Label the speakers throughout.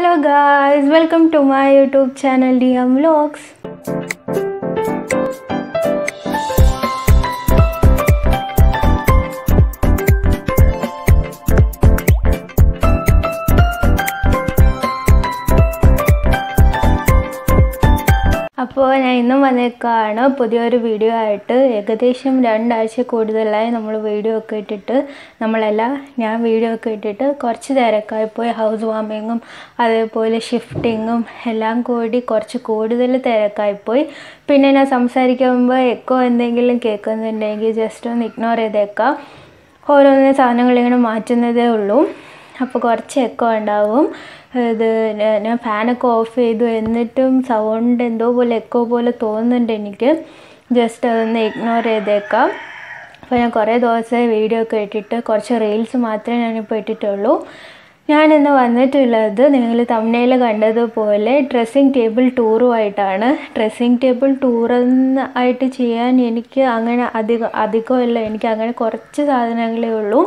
Speaker 1: hello guys welcome to my YouTube channel D M vlogs അപ്പോൾ ഞാൻ ഇന്നും വന്നേക്കാണ് പുതിയൊരു വീഡിയോ ആയിട്ട് ഏകദേശം രണ്ടാഴ്ച കൂടുതലായി നമ്മൾ വീഡിയോ ഒക്കെ ഇട്ടിട്ട് നമ്മളെല്ലാം ഞാൻ വീഡിയോ ഒക്കെ ഇട്ടിട്ട് കുറച്ച് തിരക്കായി പോയി ഹൗസ് വാമിങ്ങും അതേപോലെ ഷിഫ്റ്റിങ്ങും എല്ലാം കൂടി കുറച്ച് കൂടുതൽ തിരക്കായി പോയി പിന്നെ ഞാൻ സംസാരിക്കുമ്പോൾ എക്കോ എന്തെങ്കിലും കേൾക്കുന്നുണ്ടെങ്കിൽ ജസ്റ്റ് ഒന്ന് ഇഗ്നോർ ചെയ്തേക്കാം ഓരോന്നിനും സാധനങ്ങൾ ഇങ്ങനെ മാറ്റുന്നതേ ഉള്ളൂ അപ്പോൾ കുറച്ച് എക്കോ ഉണ്ടാവും ഇത് ഞാൻ- ഞാൻ ഫാനൊക്കെ ഓഫ് ചെയ്തു എന്നിട്ടും സൗണ്ട് എന്തോ പോലെ എക്കോ പോലെ തോന്നുന്നുണ്ട് എനിക്ക് ജസ്റ്റ് അതൊന്ന് ഇഗ്നോർ ചെയ്തേക്കാം അപ്പോൾ ഞാൻ കുറേ ദിവസമായി വീഡിയോ ഒക്കെ ഇട്ടിട്ട് കുറച്ച് റീൽസ് മാത്രമേ ഞാനിപ്പോൾ ഇട്ടിട്ടുള്ളൂ ഞാനിന്ന് വന്നിട്ടുള്ളത് നിങ്ങൾ തമിഴ്നയിൽ കണ്ടതുപോലെ ഡ്രസ്സിങ് ടേബിൾ ടൂറുമായിട്ടാണ് ഡ്രസ്സിങ് ടേബിൾ ടൂറെന്ന് ആയിട്ട് ചെയ്യാൻ എനിക്ക് അങ്ങനെ അധികം അധികമല്ല എനിക്ക് അങ്ങനെ കുറച്ച് സാധനങ്ങളേ ഉള്ളൂ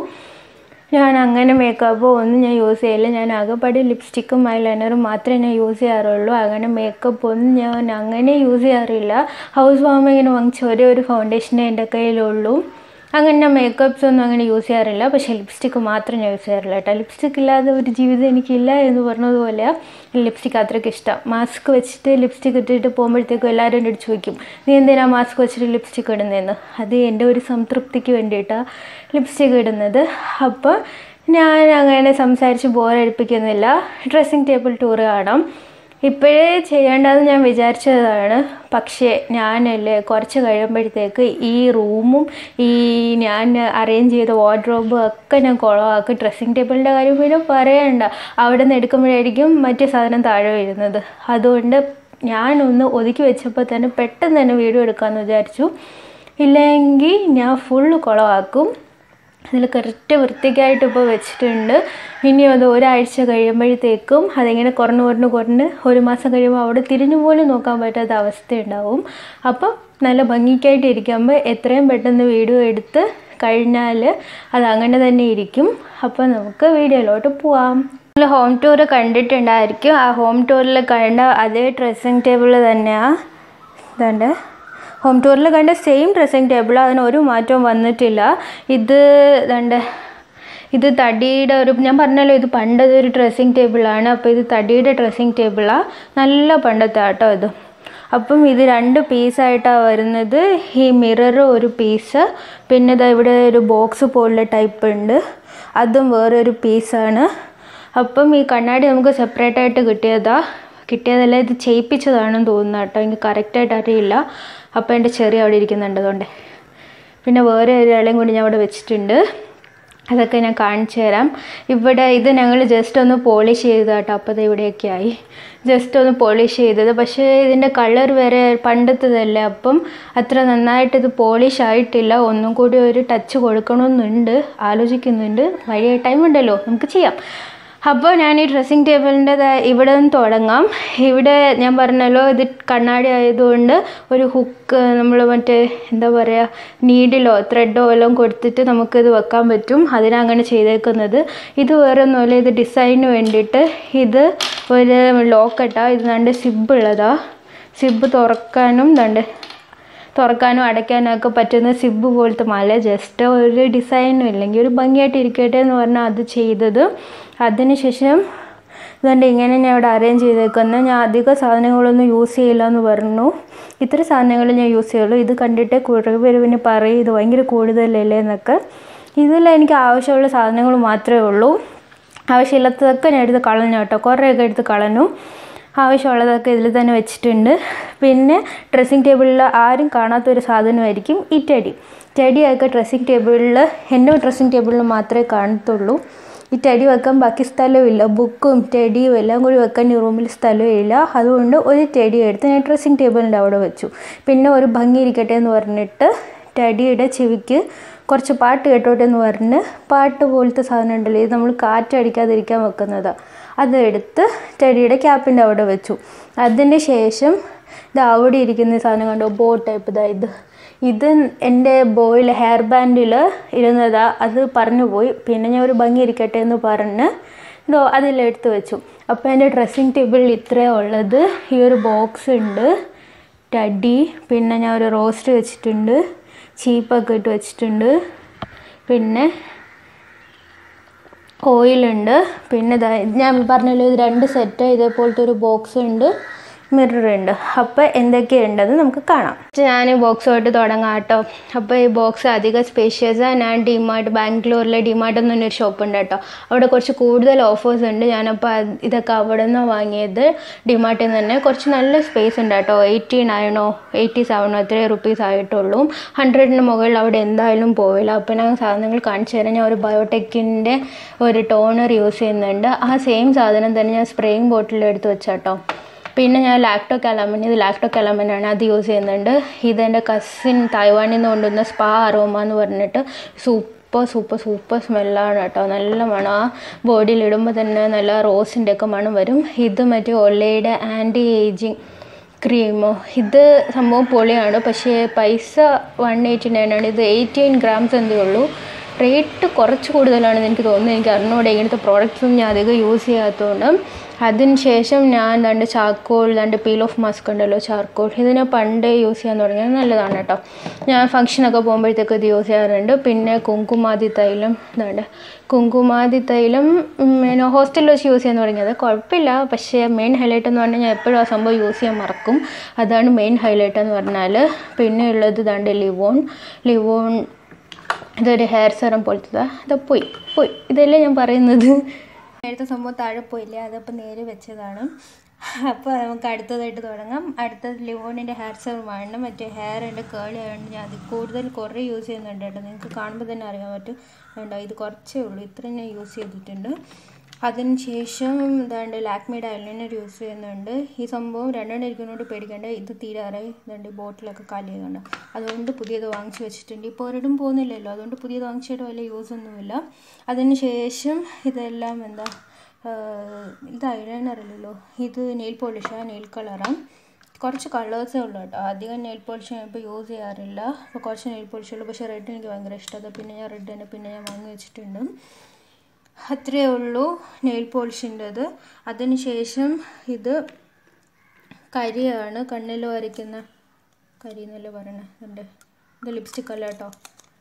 Speaker 1: ഞാൻ അങ്ങനെ മേക്കപ്പോ ഒന്നും ഞാൻ യൂസ് ചെയ്യില്ല ഞാൻ ആകെപ്പാടി ലിപ്സ്റ്റിക്കും ഐലൈനറും മാത്രമേ ഞാൻ യൂസ് ചെയ്യാറുള്ളൂ അങ്ങനെ മേക്കപ്പ് ഒന്നും ഞാൻ അങ്ങനെ യൂസ് ചെയ്യാറില്ല ഹൗസ് വാമിങ്ങിന് വാങ്ങിച്ച ഒരേ ഒരു ഫൗണ്ടേഷനേ എൻ്റെ കയ്യിലുള്ളൂ അങ്ങനെ ഞാൻ മേക്കപ്പ്സ് ഒന്നും അങ്ങനെ യൂസ് ചെയ്യാറില്ല പക്ഷേ ലിപ്സ്റ്റിക്ക് മാത്രം ഞാൻ യൂസ് ചെയ്യാറില്ല കേട്ടോ ലിപ്സ്റ്റിക് ഇല്ലാതെ ഒരു ജീവിതം എനിക്കില്ല എന്ന് പറഞ്ഞതുപോലെ ലിപ്സ്റ്റിക് അത്രയ്ക്ക് ഇഷ്ടം മാസ്ക് വെച്ചിട്ട് ലിപ്സ്റ്റിക് ഇട്ടിട്ട് പോകുമ്പോഴത്തേക്കും എല്ലാവരും എൻ്റെ അടുത്ത് ചോദിക്കും നീ എന്തിനാ മാസ്ക് വെച്ചിട്ട് ലിപ്സ്റ്റിക് ഇടുന്നതെന്ന് അത് എൻ്റെ ഒരു സംതൃപ്തിക്ക് വേണ്ടിയിട്ടാണ് ലിപ്സ്റ്റിക് ഇടുന്നത് അപ്പോൾ ഞാൻ അങ്ങനെ സംസാരിച്ച് ബോറടിപ്പിക്കുന്നില്ല ഡ്രസ്സിങ് ടേബിൾ ടൂർ കാണാം ഇപ്പോഴേ ചെയ്യേണ്ടതെന്ന് ഞാൻ വിചാരിച്ചതാണ് പക്ഷേ ഞാനല്ലേ കുറച്ച് കഴിയുമ്പോഴത്തേക്ക് ഈ റൂമും ഈ ഞാൻ അറേഞ്ച് ചെയ്ത വാർഡ്രോബും ഒക്കെ ഞാൻ കുളമാക്കും ഡ്രസ്സിങ് ടേബിളിൻ്റെ കാര്യം പിന്നെ പറയണ്ട അവിടെ നിന്ന് എടുക്കുമ്പോഴായിരിക്കും മറ്റേ സാധനം താഴെ വീഴുന്നത് അതുകൊണ്ട് ഞാനൊന്ന് ഒതുക്കി വെച്ചപ്പോൾ തന്നെ പെട്ടെന്ന് തന്നെ വീഡിയോ എടുക്കാമെന്ന് വിചാരിച്ചു ഇല്ലെങ്കിൽ ഞാൻ ഫുള്ള് കുളമാക്കും അതിൽ കറക്റ്റ് വൃത്തിക്കായിട്ട് ഇപ്പോൾ വെച്ചിട്ടുണ്ട് ഇനി അത് ഒരാഴ്ച കഴിയുമ്പോഴത്തേക്കും അതിങ്ങനെ കുറഞ്ഞ് കുറഞ്ഞ് കുറഞ്ഞ് ഒരു മാസം കഴിയുമ്പോൾ അവിടെ തിരിഞ്ഞു പോലും നോക്കാൻ പറ്റാത്ത അവസ്ഥയുണ്ടാവും അപ്പം നല്ല ഭംഗിക്കായിട്ട് ഇരിക്കുമ്പോൾ എത്രയും പെട്ടെന്ന് വീഡിയോ എടുത്ത് കഴിഞ്ഞാൽ അത് അങ്ങനെ തന്നെ ഇരിക്കും അപ്പോൾ നമുക്ക് വീഡിയോയിലോട്ട് പോവാം നമ്മൾ ഹോം ടൂർ കണ്ടിട്ടുണ്ടായിരിക്കും ആ ഹോം ടൂറിൽ കണ്ട അതേ ഡ്രസ്സിങ് ടേബിൾ തന്നെയാണ് ഇതുണ്ട് ഹോം ടൂറിൽ കണ്ട സെയിം ഡ്രസ്സിങ് ടേബിൾ അതിന് ഒരു മാറ്റവും വന്നിട്ടില്ല ഇത് ഇതുണ്ട് ഇത് തടിയുടെ ഒരു ഞാൻ പറഞ്ഞല്ലോ ഇത് പണ്ടത്തെ ഒരു ഡ്രസ്സിങ് ടേബിളാണ് അപ്പോൾ ഇത് തടിയുടെ ഡ്രസ്സിങ് ടേബിളാണ് നല്ല പണ്ടത്തെ ആട്ടോ ഇത് അപ്പം ഇത് രണ്ട് പീസായിട്ടാണ് വരുന്നത് ഈ മിറർ ഒരു പീസ് പിന്നെ ഇതാ ഇവിടെ ഒരു ബോക്സ് പോലുള്ള ടൈപ്പ് ഉണ്ട് അതും വേറൊരു പീസാണ് അപ്പം ഈ കണ്ണാടി നമുക്ക് സെപ്പറേറ്റ് ആയിട്ട് കിട്ടിയതാ കിട്ടിയതല്ല ഇത് ചെയ്യിപ്പിച്ചതാണെന്ന് തോന്നുന്നു കേട്ടോ എനിക്ക് കറക്റ്റായിട്ട് അറിയില്ല അപ്പോൾ എൻ്റെ ചെറിയ അവിടെ ഇരിക്കുന്നുണ്ട് അതുകൊണ്ട് പിന്നെ വേറെ ഒരാളെയും കൂടി ഞാൻ അവിടെ വെച്ചിട്ടുണ്ട് അതൊക്കെ ഞാൻ കാണിച്ചു തരാം ഇവിടെ ഇത് ഞങ്ങൾ ജസ്റ്റ് ഒന്ന് പോളിഷ് ചെയ്തത് കേട്ടോ അപ്പോൾ അത് ഇവിടെയൊക്കെ ആയി ജസ്റ്റ് ഒന്ന് പോളിഷ് ചെയ്തത് പക്ഷേ ഇതിൻ്റെ കളർ വരെ പണ്ടത്തതല്ലേ അപ്പം അത്ര നന്നായിട്ട് ഇത് പോളിഷ് ആയിട്ടില്ല ഒന്നും കൂടി ഒരു ടച്ച് കൊടുക്കണമെന്നുണ്ട് ആലോചിക്കുന്നുണ്ട് വഴിയ ടൈം ഉണ്ടല്ലോ നമുക്ക് ചെയ്യാം അപ്പോൾ ഞാൻ ഈ ഡ്രസ്സിങ് ടേബിളിൻ്റെ ഇവിടെ നിന്ന് തുടങ്ങാം ഇവിടെ ഞാൻ പറഞ്ഞല്ലോ ഇത് കണ്ണാടി ആയതുകൊണ്ട് ഒരു ഹുക്ക് നമ്മൾ മറ്റേ എന്താ പറയുക നീഡിലോ ത്രെഡോ എല്ലാം കൊടുത്തിട്ട് നമുക്കിത് വെക്കാൻ പറ്റും അതിനങ്ങനെ ചെയ്തേക്കുന്നത് ഇത് വേറെ ഒന്നുമില്ല ഇത് ഡിസൈന് വേണ്ടിയിട്ട് ഇത് ഒരു ലോക്കട്ടാ ഇത് രണ്ട് സിബ് ഉള്ളതാ സിബ് തുറക്കാനും ദണ്ട് തുറക്കാനും അടയ്ക്കാനും ഒക്കെ പറ്റുന്ന സിബ് പോലത്തെ മല ജസ്റ്റ് ഒരു ഡിസൈനും ഇല്ലെങ്കിൽ ഒരു ഭംഗിയായിട്ട് ഇരിക്കട്ടെ എന്ന് പറഞ്ഞാൽ അത് ചെയ്തത് അതിനുശേഷം ഇതുകൊണ്ട് ഇങ്ങനെ ഞാൻ ഇവിടെ അറേഞ്ച് ചെയ്തേക്കുന്നത് ഞാൻ അധിക സാധനങ്ങളൊന്നും യൂസ് ചെയ്യില്ല എന്ന് പറഞ്ഞു ഇത്ര സാധനങ്ങൾ ഞാൻ യൂസ് ചെയ്യുള്ളൂ ഇത് കണ്ടിട്ട് കുറേ പേര് പിന്നെ പറയും ഇത് ഭയങ്കര കൂടുതലല്ലേ എന്നൊക്കെ ഇതിൽ എനിക്ക് ആവശ്യമുള്ള സാധനങ്ങൾ മാത്രമേ ഉള്ളൂ ആവശ്യമില്ലാത്തതൊക്കെ ഞാൻ എടുത്ത് കളഞ്ഞു കേട്ടോ കുറേയൊക്കെ എടുത്ത് കളഞ്ഞു ആവശ്യമുള്ളതൊക്കെ ഇതിൽ തന്നെ വെച്ചിട്ടുണ്ട് പിന്നെ ഡ്രസ്സിങ് ടേബിളിൽ ആരും കാണാത്തൊരു സാധനമായിരിക്കും ഈ ടെടി ടെടിയൊക്കെ ഡ്രസ്സിങ് ടേബിളിൽ എൻ്റെ ഡ്രസ്സിങ് ടേബിളിൽ മാത്രമേ കാണത്തുള്ളൂ ഈ ടെടി വെക്കാൻ ബാക്കി സ്ഥലമില്ല ബുക്കും ടെടിയും എല്ലാം കൂടി വെക്കാൻ ഈ റൂമിൽ സ്ഥലമില്ല അതുകൊണ്ട് ഒരു ടെടി എടുത്ത് ഞാൻ ഡ്രസ്സിങ് ടേബിളിൻ്റെ അവിടെ വെച്ചു പിന്നെ ഒരു ഭംഗി ഇരിക്കട്ടെ എന്ന് പറഞ്ഞിട്ട് ടെടിയുടെ ചെവിക്ക് കുറച്ച് പാട്ട് കേട്ടോട്ടെ എന്ന് പറഞ്ഞ് പാട്ട് പോലത്തെ സാധനം ഉണ്ടല്ലോ ഇത് നമ്മൾ കാറ്റടിക്കാതിരിക്കാൻ വെക്കുന്നതാണ് അതെടുത്ത് ടെടിയുടെ ക്യാപ്പിൻ്റെ അവിടെ വെച്ചു അതിന് ശേഷം ഇത് അവിടെ ഇരിക്കുന്ന സാധനം കണ്ടോ ബോ ടൈപ്പ് ഇതാ ഇത് ഇത് എൻ്റെ ബോയിൽ ഹെയർ ബാൻഡിൽ ഇരുന്നതാ അത് പറഞ്ഞു പോയി പിന്നെ ഞാൻ ഒരു ഭംഗി ഇരിക്കട്ടെ എന്ന് പറഞ്ഞ് ഇതോ അതിലെടുത്ത് വെച്ചു അപ്പോൾ എൻ്റെ ഡ്രസ്സിങ് ടേബിളിൽ ഇത്രയേ ഉള്ളത് ഈ ഒരു ബോക്സ് ഉണ്ട് ടഡി പിന്നെ ഞാൻ ഒരു റോസ്റ്റ് വെച്ചിട്ടുണ്ട് ചീപ്പൊക്കെ ഇട്ട് വെച്ചിട്ടുണ്ട് പിന്നെ ഓയിലുണ്ട് പിന്നെ ദാ ഞാൻ പറഞ്ഞല്ലോ ഇത് രണ്ട് സെറ്റ് ഇതേപോലത്തെ ഒരു ബോക്സ് ഉണ്ട് മിറർ ഉണ്ട് അപ്പോൾ എന്തൊക്കെയുണ്ടെന്ന് നമുക്ക് കാണാം ഞാൻ ബോക്സുമായിട്ട് തുടങ്ങാം കേട്ടോ അപ്പോൾ ഈ ബോക്സ് അധികം സ്പേഷ്യസ് ഞാൻ ഡിമാർട്ട് ബാംഗ്ലൂരിലെ ഡിമാർട്ട് എന്ന് പറഞ്ഞൊരു ഷോപ്പ് ഉണ്ട് കേട്ടോ അവിടെ കുറച്ച് കൂടുതൽ ഓഫേഴ്സ് ഉണ്ട് ഞാനപ്പോൾ അത് ഇതൊക്കെ അവിടെ നിന്ന് വാങ്ങിയത് ഡിമാർട്ടിൽ നിന്ന് തന്നെ കുറച്ച് നല്ല സ്പേസ് ഉണ്ട് കേട്ടോ എയ്റ്റി നയനോ എയ്റ്റി സെവനോ എത്രയോ റുപ്പീസ് ആയിട്ടുള്ളൂ ഹൺഡ്രഡിന് മുകളിൽ അവിടെ എന്തായാലും പോവില്ല അപ്പോൾ ഞാൻ സാധനങ്ങൾ കാണിച്ചു തരാം ഞാൻ ഒരു ബയോടെക്കിൻ്റെ ഒരു ടോണർ യൂസ് ചെയ്യുന്നുണ്ട് ആ സെയിം സാധനം തന്നെ ഞാൻ സ്പ്രേയിങ് ബോട്ടിൽ എടുത്ത് വെച്ചാട്ടോ പിന്നെ ഞാൻ ലാക്ടോ കലാമൻ ഇത് ലാക്ടോ കലാമനാണ് അത് യൂസ് ചെയ്യുന്നുണ്ട് ഇതെൻ്റെ കസിൻ തായ്വാനിൽ നിന്ന് കൊണ്ടുവന്ന സ്പാ അറോമ എന്ന് പറഞ്ഞിട്ട് സൂപ്പർ സൂപ്പർ സൂപ്പർ സ്മെല്ലാണ് കേട്ടോ നല്ല മണം ആ ബോഡിയിൽ ഇടുമ്പോൾ തന്നെ നല്ല റോസിൻ്റെ ഒക്കെ മണം വരും ഇത് മറ്റേ ഒല്ലയുടെ ആൻറ്റി ഏജിങ് ക്രീമോ ഇത് സംഭവം പൊളിയാണ് പക്ഷേ പൈസ വൺ എയ്റ്റി നയൻ ആണ് ഇത് എയ്റ്റീൻ ഗ്രാംസ് എന്തേ ഉള്ളൂ റേറ്റ് കുറച്ച് കൂടുതലാണെന്ന് എനിക്ക് തോന്നുന്നു എനിക്ക് അറിഞ്ഞൂടെ ഇങ്ങനത്തെ പ്രോഡക്റ്റ്സും ഞാൻ അധികം യൂസ് ചെയ്യാത്തതുകൊണ്ട് അതിന് ശേഷം ഞാൻ രണ്ട് ചാർക്കോൾ രണ്ട് പീൽ ഓഫ് മാസ്ക് ഉണ്ടല്ലോ ചാർക്കോൾ ഇതിനെ പണ്ടേ യൂസ് ചെയ്യാൻ തുടങ്ങിയത് നല്ലതാണ് കേട്ടോ ഞാൻ ഫംഗ്ഷനൊക്കെ പോകുമ്പോഴത്തേക്ക് ഇത് യൂസ് ചെയ്യാറുണ്ട് പിന്നെ കുങ്കുമാതി തൈലം ഇതുണ്ട് കുങ്കുമാതി തൈലം പിന്നെ ഹോസ്റ്റലിൽ വെച്ച് യൂസ് ചെയ്യാൻ തുടങ്ങിയത് കുഴപ്പമില്ല പക്ഷേ മെയിൻ ഹൈലൈറ്റ് എന്ന് പറഞ്ഞാൽ ഞാൻ എപ്പോഴും ആ സംഭവം യൂസ് ചെയ്യാൻ മറക്കും അതാണ് മെയിൻ ഹൈലൈറ്റ് എന്ന് പറഞ്ഞാൽ പിന്നെ ഉള്ളത് ഇതാണ്ട് ലിവോൺ ലിവോൺ ഇതൊരു ഹെയർ സെറം പോലത്തെ ഇത് പോയി പോയി ഇതല്ലേ ഞാൻ പറയുന്നത് നേരത്തെ സംഭവം താഴെ പോയില്ല അതപ്പോൾ നേരെ വെച്ചതാണ് അപ്പോൾ നമുക്ക് അടുത്തതായിട്ട് തുടങ്ങാം അടുത്തത് ലിവോണിൻ്റെ ഹെയർ സെറമാണ് മറ്റേ ഹെയർ ഉണ്ട് കേളി ആയതുകൊണ്ട് ഞാൻ അത് കൂടുതൽ കുറേ യൂസ് ചെയ്യുന്നുണ്ട് കേട്ടോ നിങ്ങൾക്ക് കാണുമ്പോൾ തന്നെ അറിയാൻ പറ്റും വേണ്ട ഇത് കുറച്ചേ ഉള്ളൂ ഇത്രയും ഞാൻ യൂസ് ചെയ്തിട്ടുണ്ട് അതിന് ശേഷം ഇതാണ്ട് ലാക്മിയുടെ ഐലൈനർ യൂസ് ചെയ്യുന്നുണ്ട് ഈ സംഭവം രണ്ടെണ്ണം ഇരിക്കുന്നതുകൊണ്ട് പേടിക്കേണ്ട ഇത് തീരാറായി ഇതുണ്ട് ബോട്ടിലൊക്കെ കാലി ചെയ്തുകൊണ്ട് അതുകൊണ്ട് പുതിയത് വാങ്ങിച്ചു വെച്ചിട്ടുണ്ട് ഇപ്പോൾ ഒരിടും പോകുന്നില്ലല്ലോ അതുകൊണ്ട് പുതിയത് വാങ്ങിച്ചിട്ട് വലിയ യൂസ് ഒന്നുമില്ല അതിന് ശേഷം ഇതെല്ലാം എന്താ ഇത് ഐലൈനർ അല്ലല്ലോ ഇത് നെയിൽ പോളിഷാണ് നെയിൽ കളറാണ് കുറച്ച് കളേഴ്സേ ഉള്ളൂ കേട്ടോ അധികം നെയിൽ പോളിഷ് ഞാൻ ഇപ്പോൾ യൂസ് ചെയ്യാറില്ല അപ്പോൾ കുറച്ച് നെയിൽ പോളിഷ് ഉള്ളൂ പക്ഷേ റെഡ് എനിക്ക് ഭയങ്കര ഇഷ്ടമാണ് പിന്നെ ഞാൻ റെഡ് തന്നെ പിന്നെ ഞാൻ വാങ്ങി വെച്ചിട്ടുണ്ട് അത്രയേ ഉള്ളൂ നെയിൽ പോളിഷിൻ്റെത് അതിന് ശേഷം ഇത് കരിയാണ് കണ്ണിൽ വരയ്ക്കുന്ന കരി എന്നല്ലേ പറയണേ ഉണ്ട് ഇത് ലിപ്സ്റ്റിക് അല്ല കേട്ടോ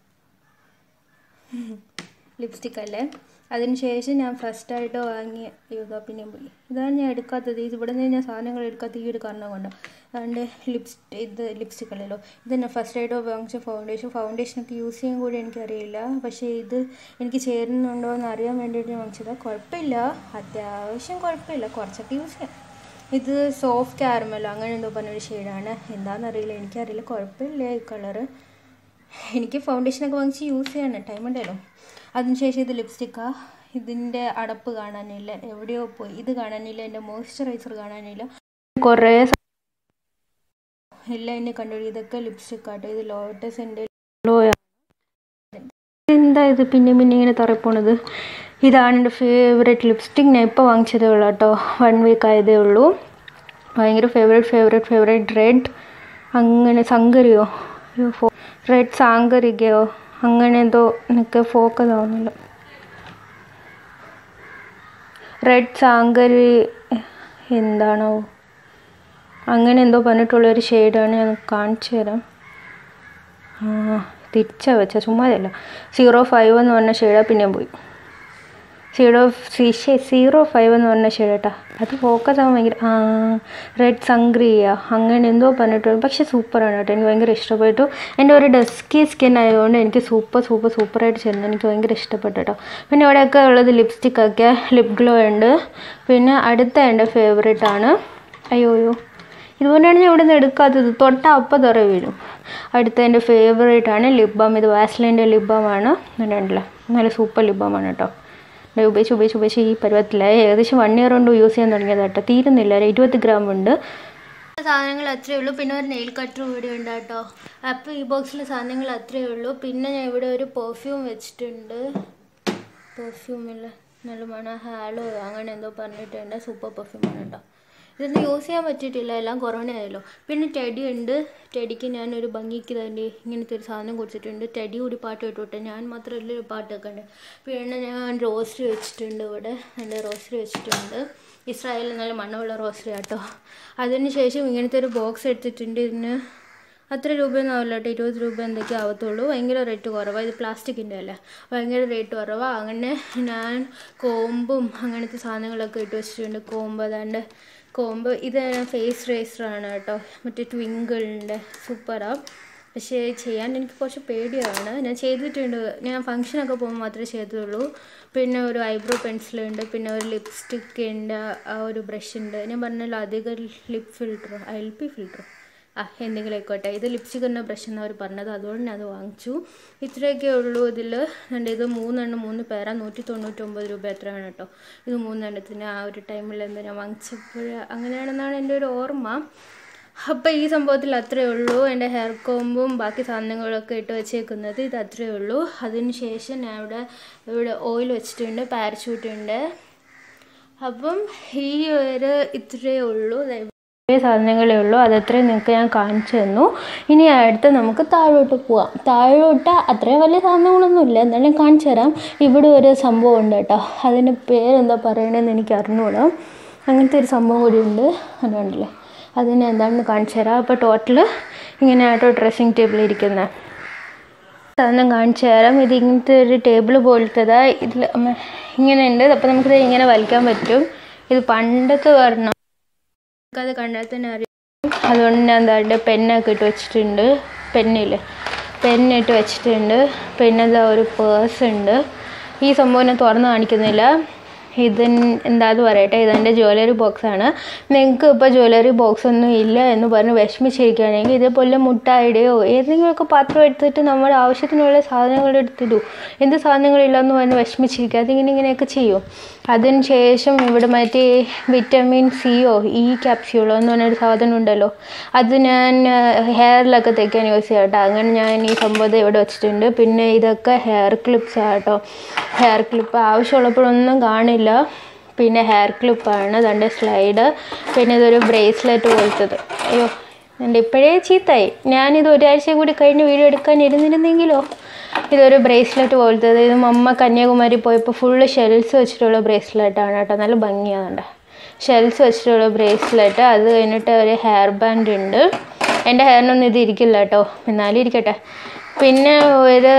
Speaker 1: ലിപ്സ്റ്റിക് അല്ലേ അതിന് ശേഷം ഞാൻ ഫസ്റ്റായിട്ട് വാങ്ങിയ യോഗ പിന്നെ പോയി ഇതാണ് ഞാൻ എടുക്കാത്തത് ഇത് ഇവിടെ നിന്ന് ഞാൻ സാധനങ്ങൾ എടുക്കാത്ത ഈ ഒരു കാരണം കൊണ്ട് അതുകൊണ്ട് ലിപ്സ്റ്റിക് ഇത് ലിപ്സ്റ്റിക് അല്ലല്ലോ ഇത് ഞാൻ ഫസ്റ്റായിട്ട് വാങ്ങിച്ച ഫൗണ്ടേഷൻ ഫൗണ്ടേഷനൊക്കെ യൂസ് ചെയ്യാൻ കൂടി എനിക്കറിയില്ല പക്ഷേ ഇത് എനിക്ക് ചേരുന്നുണ്ടോ എന്ന് അറിയാൻ വേണ്ടിയിട്ട് ഞാൻ വാങ്ങിച്ചതാണ് കുഴപ്പമില്ല അത്യാവശ്യം കുഴപ്പമില്ല കുറച്ചൊക്കെ യൂസ് ചെയ്യാം ഇത് സോഫ്റ്റ് കാരമല്ലോ അങ്ങനെ എന്തോ പറഞ്ഞൊരു ഷെയ്ഡാണ് എന്താണെന്നറിയില്ല എനിക്കറിയില്ല കുഴപ്പമില്ല ഈ കളറ് എനിക്ക് ഫൗണ്ടേഷനൊക്കെ വാങ്ങിച്ച് യൂസ് ചെയ്യണം ടൈം ഉണ്ടല്ലോ അതിനുശേഷം ഇത് ലിപ്സ്റ്റിക്കാണ് ഇതിൻ്റെ അടപ്പ് കാണാനില്ല എവിടെയോ പോയി ഇത് കാണാനില്ല എൻ്റെ മോയ്സ്ചറൈസർ കാണാനില്ല കുറേ എല്ലാം എന്നെ കണ്ടു ഇതൊക്കെ ലിപ്സ്റ്റിക് ആട്ടോ ഇത് ലോട്ടസിൻ്റെ എന്താ ഇത് പിന്നെ പിന്നെ ഇങ്ങനെ തറപ്പോണത് ഇതാണ് എൻ്റെ ഫേവറേറ്റ് ലിപ്സ്റ്റിക് ഞാൻ ഇപ്പോൾ വാങ്ങിച്ചതേ ഉള്ളൂ കേട്ടോ വൺ വീക്ക് ആയതേ ഉള്ളൂ ഭയങ്കര ഫേവറേറ്റ് ഫേവറേറ്റ് ഫേവറേറ്റ് റെഡ് അങ്ങനെ സങ്കരയോ റെഡ് സാങ്കരികയോ അങ്ങനെ എന്തോ എനിക്ക് ഫോക്കസ് ആവുന്നില്ല റെഡ് സാങ്കരി എന്താണോ അങ്ങനെ എന്തോ പറഞ്ഞിട്ടുള്ളൊരു ഷെയ്ഡാണ് ഞാൻ കാണിച്ചു തരാം തിരിച്ചാ വെച്ച ചുമ്മാതല്ല സീറോ ഫൈവ് എന്ന് പറഞ്ഞ ഷെയ്ഡാണ് പിന്നെ പോയി സീറോ സീറോ ഫൈവ് എന്ന് പറഞ്ഞ ഷെയ്ഡ് കേട്ടോ അത് ഫോക്കസ് ആവാൻ ഭയങ്കര ആ റെഡ് സംഗ്രിയ അങ്ങനെ എന്തോ പറഞ്ഞിട്ടുണ്ട് പക്ഷെ സൂപ്പറാണ് കേട്ടോ എനിക്ക് ഭയങ്കര ഇഷ്ടപ്പെട്ടു എൻ്റെ ഒരു ഡസ്കി സ്കിൻ ആയതുകൊണ്ട് എനിക്ക് സൂപ്പർ സൂപ്പർ സൂപ്പറായിട്ട് ചേർന്നു എനിക്ക് ഭയങ്കര ഇഷ്ടപ്പെട്ടു കേട്ടോ പിന്നെ ഇവിടെയൊക്കെ ഉള്ളത് ലിപ്സ്റ്റിക്കൊക്കെ ലിപ് ഗ്ലോ ഉണ്ട് പിന്നെ അടുത്ത എൻ്റെ ഫേവറേറ്റ് ആണ് അയ്യോ അയ്യോ ഇതുകൊണ്ടാണ് ഞാൻ ഇവിടെ നിന്ന് എടുക്കാത്തത് തൊട്ട അപ്പം തുറ വീഴും അടുത്ത എൻ്റെ ഫേവറേറ്റ് ആണ് ലിപ് ബാം ഇത് വാസ്ലിൻ്റെ ലിപ് ബാം ആണ് ഉണ്ടല്ലോ നല്ല സൂപ്പർ ലിപ് ബാം ആണ് കേട്ടോ ഉപയോഗിച്ച് ഉപയോഗിച്ച് ഉപയോഗിച്ച് ഈ പരുവത്തിലായി ഏകദേശം വൺ ഇയർ കൊണ്ട് യൂസ് ചെയ്യാൻ തുടങ്ങിയത് കേട്ടോ തീരുന്നില്ല ഒരു ഇരുപത് ഗ്രാം ഉണ്ട് സാധനങ്ങൾ അത്രയേ ഉള്ളൂ പിന്നെ ഒരു നെയിൽ കട്ടർ ഇവിടെ ഉണ്ട് കേട്ടോ അപ്പോൾ ഈ ബോക്സിലെ സാധനങ്ങൾ അത്രയേ ഉള്ളൂ പിന്നെ ഞാൻ ഇവിടെ ഒരു പെർഫ്യൂം വെച്ചിട്ടുണ്ട് പെർഫ്യൂമില്ല നല്ല മണ ഹാലോ അങ്ങനെ എന്തോ പറഞ്ഞിട്ടുണ്ട് സൂപ്പർ പെർഫ്യൂമാണ് കേട്ടോ ഇതൊന്നും യൂസ് ചെയ്യാൻ പറ്റിയിട്ടില്ല എല്ലാം കൊറോണ ആയല്ലോ പിന്നെ ടെഡി ഉണ്ട് ടെഡിക്ക് ഞാനൊരു ഭംഗിക്ക് തന്നെ ഇങ്ങനത്തെ ഒരു സാധനം കൊടുത്തിട്ടുണ്ട് ടെഡി കൂടി പാട്ട് കേട്ടോട്ടെ ഞാൻ മാത്രമല്ല ഒരു പാട്ടൊക്കെ ഉണ്ട് പിന്നെ ഞാൻ റോസ്റ്റ് വെച്ചിട്ടുണ്ട് ഇവിടെ എൻ്റെ റോസ്റ്റ് വെച്ചിട്ടുണ്ട് ഇസ്രായേലിൽ നല്ല മണ്ണുള്ള റോസറി കേട്ടോ അതിന് ശേഷം ഇങ്ങനത്തെ ഒരു ബോക്സ് എടുത്തിട്ടുണ്ട് ഇതിന് അത്ര രൂപയൊന്നും ആവില്ല കേട്ടോ ഇരുപത് രൂപ എന്തൊക്കെ ആവത്തുള്ളൂ ഭയങ്കര റേറ്റ് കുറവാണ് ഇത് പ്ലാസ്റ്റിക്കിൻ്റെ അല്ല ഭയങ്കര റേറ്റ് കുറവാണ് അങ്ങനെ ഞാൻ കോമ്പും അങ്ങനത്തെ സാധനങ്ങളൊക്കെ ഇട്ട് വെച്ചിട്ടുണ്ട് കോമ്പ് അതാണ്ട് കോമ്പ് ഇത് ഫേസ് റേസറാണ് കേട്ടോ മറ്റേ ട്വിങ്കിളിൻ്റെ സൂപ്പറാണ് പക്ഷേ ചെയ്യാൻ എനിക്ക് കുറച്ച് പേടിയാണ് ഞാൻ ചെയ്തിട്ടുണ്ട് ഞാൻ ഫങ്ഷനൊക്കെ പോകുമ്പോൾ മാത്രമേ ചെയ്തിട്ടുള്ളൂ പിന്നെ ഒരു ഐബ്രോ പെൻസിലുണ്ട് പിന്നെ ഒരു ലിപ്സ്റ്റിക്ക് ഉണ്ട് ആ ഒരു ബ്രഷ് ഉണ്ട് ഞാൻ പറഞ്ഞല്ലോ അധികം ലിപ് ഫിൽറ്ററോ എൽ പി ഫിൽറ്ററോ ആ എന്തെങ്കിലും ആയിക്കോട്ടെ ഇത് ലിപ്സ്റ്റിക് എന്ന ബ്രഷ് എന്നാണ് അവർ പറഞ്ഞത് അതുകൊണ്ട് ഞാൻ അത് വാങ്ങിച്ചു ഇത്രയൊക്കെ ഉള്ളൂ ഇതിൽ എൻ്റെ ഇത് മൂന്നെണ്ണം മൂന്ന് പേരാ നൂറ്റി തൊണ്ണൂറ്റൊമ്പത് രൂപ എത്രയാണ് കേട്ടോ ഇത് മൂന്നെണ്ണത്തിന് ആ ഒരു ടൈമിൽ എന്താ ഞാൻ വാങ്ങിച്ചപ്പോൾ അങ്ങനെയാണെന്നാണ് എൻ്റെ ഒരു ഓർമ്മ അപ്പോൾ ഈ സംഭവത്തിൽ അത്രയേ ഉള്ളൂ എൻ്റെ ഹെയർ കോമ്പും ബാക്കി സാധനങ്ങളൊക്കെ ഇട്ട് വെച്ചേക്കുന്നത് ഇത് അത്രയേ ഉള്ളൂ അതിന് ശേഷം ഞാൻ ഇവിടെ ഇവിടെ ഓയിൽ വെച്ചിട്ടുണ്ട് പാരച്യൂട്ട് ഉണ്ട് അപ്പം ഈ ഒരു ഇത്രയേ ഉള്ളൂ ഇത്രയും സാധനങ്ങളേ ഉള്ളൂ അതത്രയും നിങ്ങൾക്ക് ഞാൻ കാണിച്ചു തന്നു ഇനി അടുത്ത് നമുക്ക് താഴോട്ട് പോവാം താഴോട്ട് അത്രയും വലിയ സാധനങ്ങളൊന്നുമില്ല എന്നാലും കാണിച്ചു തരാം ഇവിടെ ഒരു സംഭവം ഉണ്ട് കേട്ടോ അതിൻ്റെ പേരെന്താ പറയണതെന്ന് എനിക്ക് അറിഞ്ഞൂടാ അങ്ങനത്തെ ഒരു സംഭവം കൂടി ഉണ്ട് അതുകൊണ്ടല്ലേ അതിന് എന്താണെന്ന് കാണിച്ചു തരാം അപ്പോൾ ടോട്ടൽ ഇങ്ങനെ ആട്ടോ ഡ്രസ്സിങ് ടേബിൾ ഇരിക്കുന്നത് സാധനം കാണിച്ചു തരാം ഇത് ഇങ്ങനത്തെ ഒരു ടേബിൾ പോലത്തതാ ഇതിൽ ഇങ്ങനെ ഉണ്ട് അപ്പോൾ നമുക്കിത് ഇങ്ങനെ വലിക്കാൻ പറ്റും ഇത് പണ്ടത്തെ വരണം നമുക്കത് കണ്ടാൽ തന്നെ അറിയാം അതുകൊണ്ട് ഞാൻ എന്താ പെന്നൊക്കെ ഇട്ട് വെച്ചിട്ടുണ്ട് പെന്നില്ലേ പെന്നിട്ട് വെച്ചിട്ടുണ്ട് പിന്നെ ഇതാ ഒരു പേഴ്സ് ഉണ്ട് ഈ സംഭവം ഞാൻ തുറന്ന് കാണിക്കുന്നില്ല ഇത് എന്താന്ന് പറയട്ടെ ഇതെൻ്റെ ജ്വല്ലറി ബോക്സാണ് നിങ്ങൾക്ക് ഇപ്പോൾ ജ്വല്ലറി ബോക്സ് ഒന്നും ഇല്ല എന്ന് പറഞ്ഞ് വിഷമിച്ചിരിക്കുകയാണെങ്കിൽ ഇതേപോലെ മുട്ടായിയുടെയോ ഏതെങ്കിലുമൊക്കെ പാത്രം എടുത്തിട്ട് നമ്മുടെ ആവശ്യത്തിനുള്ള സാധനങ്ങൾ എടുത്തിടൂ എന്ത് സാധനങ്ങളില്ലെന്ന് പറഞ്ഞ് വിഷമിച്ചിരിക്കുക അതിങ്ങനെ ഇങ്ങനെയൊക്കെ ചെയ്യും അതിന് ശേഷം ഇവിടെ മറ്റേ വിറ്റമിൻ സിയോ ഇ ക്യാപ്സ്യൂളോ എന്ന് പറഞ്ഞൊരു സാധനം ഉണ്ടല്ലോ അത് ഞാൻ ഹെയറിലൊക്കെ തേക്കാൻ യൂസ് ചെയ്യാം കേട്ടോ അങ്ങനെ ഞാൻ ഈ സംഭവം ഇവിടെ വെച്ചിട്ടുണ്ട് പിന്നെ ഇതൊക്കെ ഹെയർ ക്ലിപ്സ് ആട്ടോ ഹെയർ ക്ലിപ്പ് ആവശ്യമുള്ളപ്പോഴൊന്നും കാണില്ല പിന്നെ ഹെയർ ക്ലിപ്പാണ് രണ്ട് സ്ലൈഡ് പിന്നെ ഇതൊരു ബ്രേസ്ലെറ്റ് പോലത്തത് അയ്യോ എൻ്റെ ഇപ്പോഴേ ചീത്തായി ഞാനിത് ഒരാഴ്ച കൂടി കഴിഞ്ഞ് വീഡിയോ എടുക്കാൻ ഇരുന്നിരുന്നെങ്കിലോ ഇതൊരു ബ്രേസ്ലെറ്റ് പോലത്തത് ഇത് മമ്മ കന്യാകുമാരി പോയപ്പോൾ ഫുള്ള് ഷെൽസ് വെച്ചിട്ടുള്ള ബ്രേസ്ലെറ്റാണ് കേട്ടോ നല്ല ഭംഗിയാകുന്നുണ്ട് ഷെൽസ് വെച്ചിട്ടുള്ള ബ്രേസ്ലെറ്റ് അത് കഴിഞ്ഞിട്ട് ഒരു ഹെയർ ബാൻഡ് ഉണ്ട് എൻ്റെ ഹെയറിനൊന്നും ഇത് ഇരിക്കില്ല കേട്ടോ എന്നാലും ഇരിക്കട്ടെ പിന്നെ ഒരു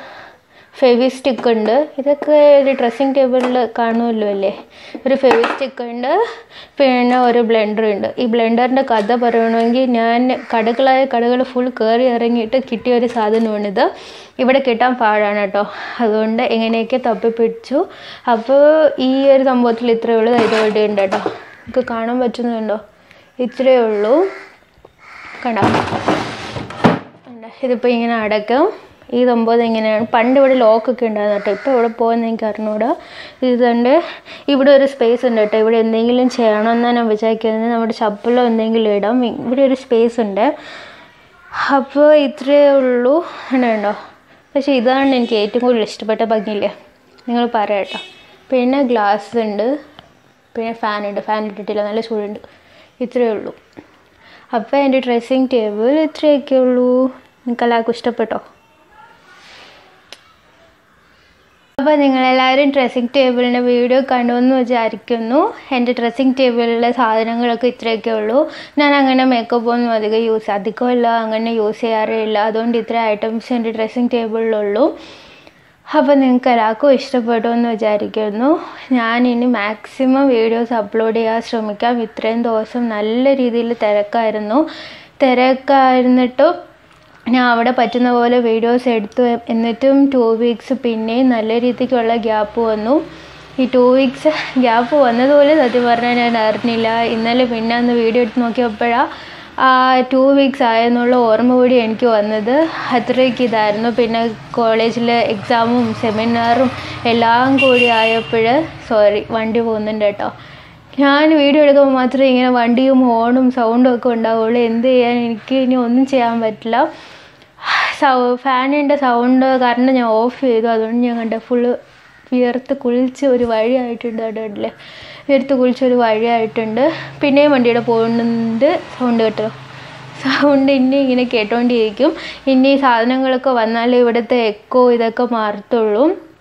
Speaker 1: ഫെവി സ്റ്റിക്ക് ഉണ്ട് ഇതൊക്കെ ഒരു ഡ്രസ്സിങ് ടേബിളിൽ കാണുമല്ലോ അല്ലേ ഒരു ഫെവി സ്റ്റിക്ക് ഉണ്ട് പിന്നെ ഒരു ബ്ലെൻഡർ ഉണ്ട് ഈ ബ്ലെൻഡറിൻ്റെ കഥ പറയണമെങ്കിൽ ഞാൻ കടകളായ കടകൾ ഫുൾ കയറി ഇറങ്ങിയിട്ട് കിട്ടിയ ഒരു സാധനമാണിത് ഇവിടെ കിട്ടാൻ പാടാണ് കേട്ടോ അതുകൊണ്ട് എങ്ങനെയൊക്കെ തപ്പിപ്പിടിച്ചു അപ്പോൾ ഈ ഒരു സംഭവത്തിൽ ഇത്രയേ ഉള്ളൂ ഇതോടെ ഉണ്ട് കേട്ടോ നിങ്ങൾക്ക് കാണാൻ പറ്റുന്നുണ്ടോ ഇത്രയേ ഉള്ളൂ കണ്ടോ ഇതിപ്പോൾ ഇങ്ങനെ അടക്കം ഈ സംഭവം എങ്ങനെയാണ് പണ്ട് ഇവിടെ ലോക്കൊക്കെ ഉണ്ടായിരുന്നു കേട്ടോ ഇപ്പോൾ ഇവിടെ പോകുന്ന എനിക്ക് അറിഞ്ഞൂടാ ഇതുണ്ട് ഇവിടെ ഒരു സ്പേസ് ഉണ്ട് കേട്ടോ ഇവിടെ എന്തെങ്കിലും ചെയ്യണമെന്നാണ് ഞാൻ വിചാരിക്കുന്നത് നമ്മുടെ ചപ്പലോ എന്തെങ്കിലും ഇടാം ഇവിടെ ഒരു സ്പേസ് ഉണ്ട് അപ്പോൾ ഇത്രയേ ഉള്ളൂ ഉണ്ടോ പക്ഷേ ഇതാണ് എനിക്ക് ഏറ്റവും കൂടുതൽ ഇഷ്ടപ്പെട്ട ഭംഗിയില്ലേ നിങ്ങൾ പറയാം കേട്ടോ പിന്നെ ഗ്ലാസ് ഉണ്ട് പിന്നെ ഫാൻ ഉണ്ട് ഫാൻ ഇട്ടിട്ടില്ല നല്ല ചൂടുണ്ട് ഇത്രയേ ഉള്ളൂ അപ്പോൾ എൻ്റെ ഡ്രസ്സിങ് ടേബിൾ ഇത്രയൊക്കെ ഉള്ളൂ നിങ്ങൾക്ക് എല്ലാവർക്കും ഇഷ്ടപ്പെട്ടോ അപ്പോൾ നിങ്ങളെല്ലാവരും ഡ്രസ്സിങ് ടേബിളിൻ്റെ വീഡിയോ കണ്ടുവെന്ന് വിചാരിക്കുന്നു എൻ്റെ ഡ്രസ്സിങ് ടേബിളിലെ സാധനങ്ങളൊക്കെ ഇത്രയൊക്കെ ഉള്ളൂ ഞാൻ അങ്ങനെ മേക്കപ്പ് ഒന്നും അധികം യൂസ് അധികമല്ല അങ്ങനെ യൂസ് ചെയ്യാറില്ല അതുകൊണ്ട് ഇത്ര ഐറ്റംസ് എൻ്റെ ഡ്രസ്സിങ് ടേബിളിലുള്ളൂ അപ്പോൾ നിങ്ങൾക്ക് എല്ലാവർക്കും ഇഷ്ടപ്പെട്ടു എന്ന് വിചാരിക്കുന്നു ഞാൻ ഇനി മാക്സിമം വീഡിയോസ് അപ്ലോഡ് ചെയ്യാൻ ശ്രമിക്കാം ഇത്രയും ദിവസം നല്ല രീതിയിൽ തിരക്കായിരുന്നു തിരക്കായിരുന്നിട്ടും ഞാൻ അവിടെ പറ്റുന്ന പോലെ വീഡിയോസ് എടുത്തു എന്നിട്ടും ടു വീക്സ് പിന്നെയും നല്ല രീതിക്കുള്ള ഗ്യാപ്പ് വന്നു ഈ ടു വീക്സ് ഗ്യാപ്പ് വന്നതുപോലെ സത്യം പറഞ്ഞാൽ ഞാൻ അറിഞ്ഞില്ല ഇന്നലെ പിന്നെ അന്ന് വീഡിയോ എടുത്ത് നോക്കിയപ്പോഴാണ് ആ ടു വീക്സ് ആയെന്നുള്ള ഓർമ്മ കൂടി എനിക്ക് വന്നത് അത്രയ്ക്ക് ഇതായിരുന്നു പിന്നെ കോളേജിലെ എക്സാമും സെമിനാറും എല്ലാം കൂടി ആയപ്പോൾ സോറി വണ്ടി പോകുന്നുണ്ട് കേട്ടോ ഞാൻ വീഡിയോ എടുക്കുമ്പോൾ മാത്രമേ ഇങ്ങനെ വണ്ടിയും ഹോണും സൗണ്ടും ഒക്കെ ഉണ്ടാവുള്ളൂ എന്ത് ചെയ്യാൻ എനിക്ക് ഇനി ഒന്നും ചെയ്യാൻ പറ്റില്ല സൗ ഫാനിൻ്റെ സൗണ്ട് കാരണം ഞാൻ ഓഫ് ചെയ്തു അതുകൊണ്ട് ഞാൻ കണ്ട ഫുള്ള് വിയർത്ത് കുളിച്ച് ഒരു വഴിയായിട്ടുണ്ട് അവിടെ വിയർത്ത് കുളിച്ച് ഒരു വഴിയായിട്ടുണ്ട് പിന്നെയും വണ്ടിയുടെ പോകുന്നുണ്ട് സൗണ്ട് കേട്ടോ സൗണ്ട് ഇനി ഇങ്ങനെ കേട്ടോണ്ടിരിക്കും ഇനി സാധനങ്ങളൊക്കെ വന്നാലേ ഇവിടുത്തെ എക്കോ ഇതൊക്കെ മാറത്തുള്ളൂ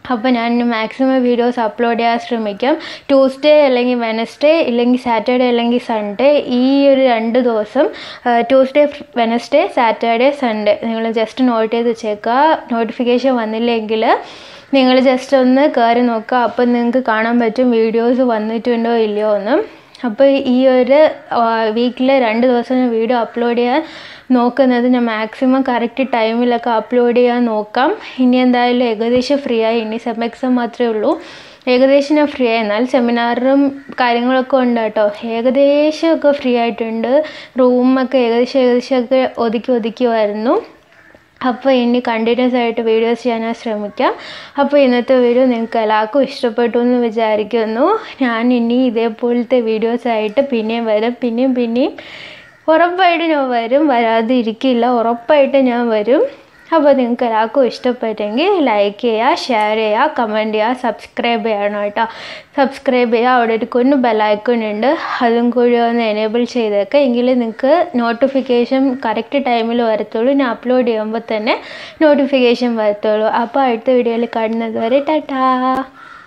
Speaker 1: അപ്പോൾ ഞാൻ മാക്സിമം വീഡിയോസ് അപ്ലോഡ് ചെയ്യാൻ ശ്രമിക്കാം ട്യൂസ്ഡേ അല്ലെങ്കിൽ വെനസ്ഡേ ഇല്ലെങ്കിൽ സാറ്റർഡേ അല്ലെങ്കിൽ സൺഡേ ഈ ഒരു രണ്ട് ദിവസം ട്യൂസ്ഡേ വെനസ്ഡേ സാറ്റർഡേ സൺഡേ നിങ്ങൾ ജസ്റ്റ് നോട്ട് ചെയ്ത് വെച്ചേക്കുക നോട്ടിഫിക്കേഷൻ വന്നില്ലെങ്കിൽ നിങ്ങൾ ജസ്റ്റ് ഒന്ന് കയറി നോക്കുക അപ്പം നിങ്ങൾക്ക് കാണാൻ പറ്റും വീഡിയോസ് വന്നിട്ടുണ്ടോ ഇല്ലയോ എന്ന് അപ്പോൾ ഈ ഒരു വീക്കിൽ രണ്ട് ദിവസം ഞാൻ വീഡിയോ അപ്ലോഡ് ചെയ്യാൻ നോക്കുന്നത് ഞാൻ മാക്സിമം കറക്റ്റ് ടൈമിലൊക്കെ അപ്ലോഡ് ചെയ്യാൻ നോക്കാം ഇനി എന്തായാലും ഏകദേശം ഫ്രീ ആയി ഇനി സെം എക്സാം മാത്രമേ ഉള്ളൂ ഏകദേശം ഞാൻ ഫ്രീ ആയി എന്നാൽ സെമിനാറും കാര്യങ്ങളൊക്കെ ഉണ്ട് കേട്ടോ ഏകദേശമൊക്കെ ഫ്രീ ആയിട്ടുണ്ട് റൂമൊക്കെ ഏകദേശം ഏകദേശമൊക്കെ ഒതുക്കി ഒതുക്കി വരുന്നു അപ്പോൾ ഇനി കണ്ടിന്യൂസ് ആയിട്ട് വീഡിയോസ് ചെയ്യാൻ ഞാൻ ശ്രമിക്കാം അപ്പോൾ ഇന്നത്തെ വീഡിയോ നിങ്ങൾക്ക് എല്ലാവർക്കും ഇഷ്ടപ്പെട്ടു എന്ന് വിചാരിക്കുന്നു ഞാൻ ഇനി ഇതേപോലത്തെ വീഡിയോസ് ആയിട്ട് പിന്നെയും വരും പിന്നെയും പിന്നെയും ഉറപ്പായിട്ട് ഞാൻ വരും വരാതെ ഇരിക്കില്ല ഉറപ്പായിട്ട് ഞാൻ വരും അപ്പോൾ നിങ്ങൾക്ക് എല്ലാവർക്കും ഇഷ്ടപ്പെട്ടെങ്കിൽ ലൈക്ക് ചെയ്യുക ഷെയർ ചെയ്യുക കമൻറ്റ് ചെയ്യുക സബ്സ്ക്രൈബ് ചെയ്യണം കേട്ടോ സബ്സ്ക്രൈബ് ചെയ്യുക അവിടെ ഒരു കുഞ്ഞു ബെലൈക്കൺ ഉണ്ട് അതും കൂടി ഒന്ന് എനേബിൾ ചെയ്തേക്കുക എങ്കിൽ നിങ്ങൾക്ക് നോട്ടിഫിക്കേഷൻ കറക്റ്റ് ടൈമിൽ വരത്തുള്ളൂ ഞാൻ അപ്ലോഡ് ചെയ്യുമ്പോൾ തന്നെ നോട്ടിഫിക്കേഷൻ വരത്തുള്ളൂ അപ്പോൾ അടുത്ത വീഡിയോയിൽ കാണുന്നത് വരെ ടാറ്റാ